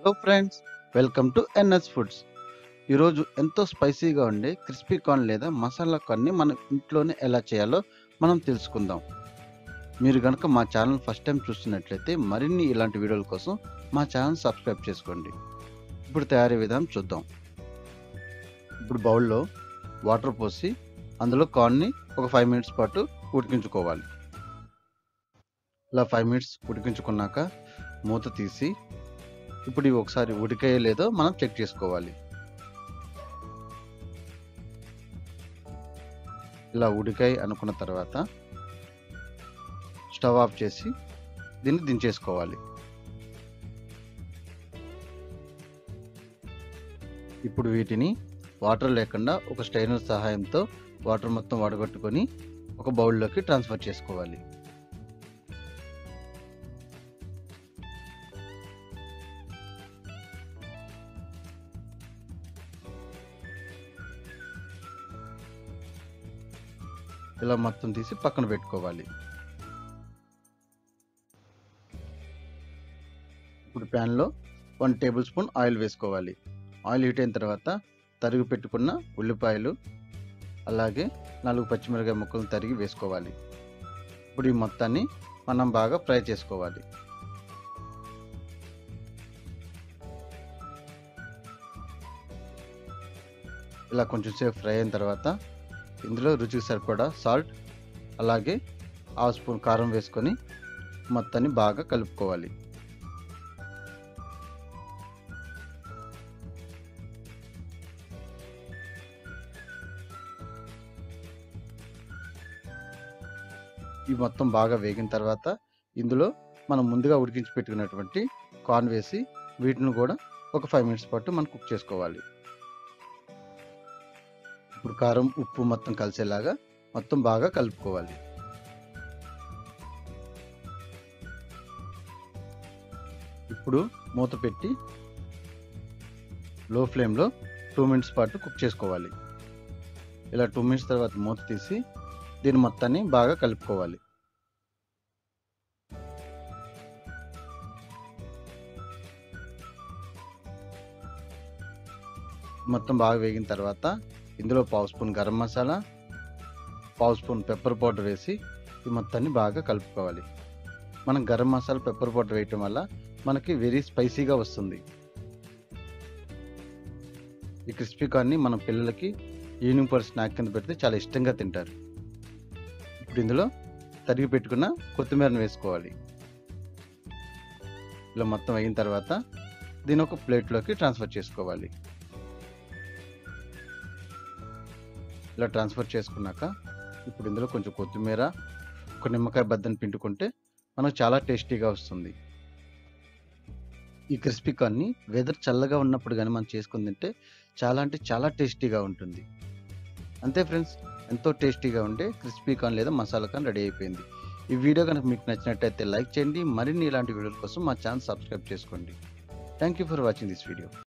hello friends welcome to NS foods ఈరోజు ఎంతో స్పైసీగా ఉండే క్రిస్పీ కార్న్ లేదా మసాలా కార్న్ని మనం ఇంట్లోనే ఎలా చేయాలో మనం తెలుసుకుందాం మీరు కనుక మా ఛానల్ ఫస్ట్ టైం చూస్తున్నట్లయితే మరిన్ని ఇలాంటి వీడియోల కోసం మా ఛానల్ సబ్స్క్రైబ్ చేసుకోండి ఇప్పుడు తయారీ విధానం చూద్దాం ఇప్పుడు బౌల్లో వాటర్ పోసి అందులో కార్న్ని ఒక ఫైవ్ మినిట్స్ పాటు ఉడికించుకోవాలి ఇలా ఫైవ్ మినిట్స్ ఉడికించుకున్నాక మూత తీసి ఇప్పుడు ఇవి ఒకసారి ఉడికాయో లేదో మనం చెక్ చేసుకోవాలి ఇలా ఉడికాయి అనుకున్న తర్వాత స్టవ్ ఆఫ్ చేసి దీన్ని దించేసుకోవాలి ఇప్పుడు వీటిని వాటర్ లేకుండా ఒక స్టైనర్ సహాయంతో వాటర్ మొత్తం వడగట్టుకొని ఒక బౌల్లోకి ట్రాన్స్ఫర్ చేసుకోవాలి ఇలా మొత్తం తీసి పక్కన పెట్టుకోవాలి ఇప్పుడు ప్యాన్లో వన్ టేబుల్ స్పూన్ ఆయిల్ వేసుకోవాలి ఆయిల్ హీట్ అయిన తర్వాత తరిగి పెట్టుకున్న ఉల్లిపాయలు అలాగే నాలుగు పచ్చిమిరకాయ ముక్కలను తరిగి వేసుకోవాలి ఇప్పుడు ఈ మొత్తాన్ని మనం బాగా ఫ్రై చేసుకోవాలి ఇలా కొంచెం సేపు ఫ్రై అయిన తర్వాత ఇందులో రుచికి సరిపడా సాల్ట్ అలాగే హాఫ్ స్పూన్ కారం వేసుకొని మొత్తాన్ని బాగా కలుపుకోవాలి ఈ మొత్తం బాగా వేగిన తర్వాత ఇందులో మనం ముందుగా ఉడికించి పెట్టుకున్నటువంటి కార్న్ వేసి వీటిని కూడా ఒక ఫైవ్ మినిట్స్ పాటు మనం కుక్ చేసుకోవాలి ఇప్పుడు కారం ఉప్పు మొత్తం కలిసేలాగా మొత్తం బాగా కలుపుకోవాలి ఇప్పుడు మూత పెట్టి లో ఫ్లేమ్లో టూ మినిట్స్ పాటు కుక్ చేసుకోవాలి ఇలా టూ మినిట్స్ తర్వాత మూత తీసి దీని మొత్తాన్ని బాగా కలుపుకోవాలి మొత్తం బాగా వేగిన తర్వాత ఇందులో పావు స్పూన్ గరం మసాలా పావు స్పూన్ పెప్పర్ పౌడర్ వేసి ఈ మొత్తాన్ని బాగా కలుపుకోవాలి మనం గరం మసాలా పెప్పర్ పౌడర్ వేయటం వల్ల మనకి వెరీ స్పైసీగా వస్తుంది ఈ క్రిస్పీ కార్న్ని మన పిల్లలకి ఈవినింగ్ పూట స్నాక్ కింద పెడితే చాలా ఇష్టంగా తింటారు ఇప్పుడు ఇందులో తరిగి పెట్టుకున్న కొత్తిమీరను వేసుకోవాలి ఇలా మొత్తం అయిన తర్వాత దీని ఒక ప్లేట్లోకి ట్రాన్స్ఫర్ చేసుకోవాలి ఇలా ట్రాన్స్ఫర్ చేసుకున్నాక ఇప్పుడు ఇందులో కొంచెం కొత్తిమీర ఒక నిమ్మకాయ బద్దని పిండుకుంటే మనకు చాలా టేస్టీగా వస్తుంది ఈ క్రిస్పీ కార్న్ని వెదర్ చల్లగా ఉన్నప్పుడు కానీ మనం చేసుకుని తింటే చాలా అంటే చాలా టేస్టీగా ఉంటుంది అంతే ఫ్రెండ్స్ ఎంతో టేస్టీగా ఉండే క్రిస్పీ కార్న్ లేదా మసాలా కార్న్ రెడీ అయిపోయింది ఈ వీడియో కనుక మీకు నచ్చినట్టయితే లైక్ చేయండి మరిన్ని ఇలాంటి వీడియోల కోసం మా ఛానల్ సబ్స్క్రైబ్ చేసుకోండి thank you for watching this video